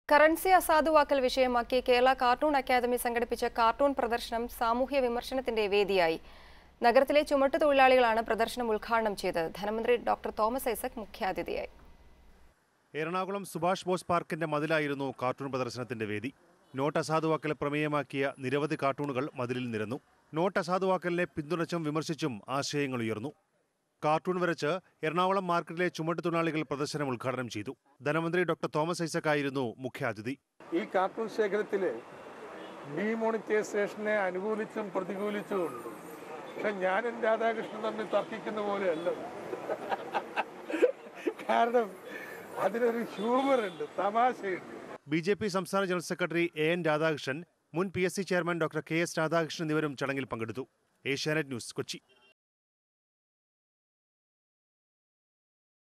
currency അസാധുവാക്കൽ വിഷയമാക്കി Kerala cartoon academy സംഘടിപ്പിച്ച കാർട്ടൂൺ പ്രദർശനം സാമൂഹ്യ വിമർശനത്തിന്റെ വേദിയായി നഗരത്തിലെ ചുമട്ടുതൊഴിലാളികളാണ് പ്രദർശനം ഉദ്ഘാടനം ചെയ്തത് ധനമന്ത്രി ഡോക്ടർ തോമസ് ഐസക് മുഖ്യാതിഥിയായി എറണാകുളം സുഭാഷ് ബോസ് പാർക്കിന്റെ മതിലായിരുന്നു കാർട്ടൂൺ പ്രദർശനത്തിന്റെ വേദി നോട്ട് അസാധുവാക്കൽ പ്രമേയമാക്കിയ നിരവധി കാർട്ടൂണുകൾ മതിലിൽ നിരന്നു നോട്ട് അസാധുവാക്കലിനെ പിന്തുണച്ചും വിമർശിച്ചും ആശയങ്ങൾ ഉയർന്നു കാർട്ടൂൺ വരച്ച് എറണാകുളം മാർക്കറ്റിലെ ചുമട്ടുതൊഴിലാളികൾ പ്രദർശനം ഉദ്ഘാടനം ചെയ്തു ധനമന്ത്രി ഡോക്ടർ തോമസ് ഐസക് ആയിരുന്നു മുഖ്യാതിഥി ഈ കാർട്ടൂൺ ശേഖരത്തില് ഡിമോണിറ്റൈസേഷനെ അനുകൂലിച്ചും പ്രതികൂലിച്ചും ഉണ്ട് പക്ഷെ ഞാനും രാധാകൃഷ്ണൻ തമ്മിൽ തർക്കിക്കുന്ന പോലെയല്ല കാരണം അതിനൊരു ഹ്യൂമർ ഉണ്ട് തമാശയുണ്ട് ബി ജെ പി സംസ്ഥാന general secretary A N Radhakrishnan മുൻ P S C chairman doctor K S Radhakrishnan എന്നിവരും ചടങ്ങിൽ പങ്കെടുത്തു ഏഷ്യാനെറ്റ് ന്യൂസ് കൊച്ചി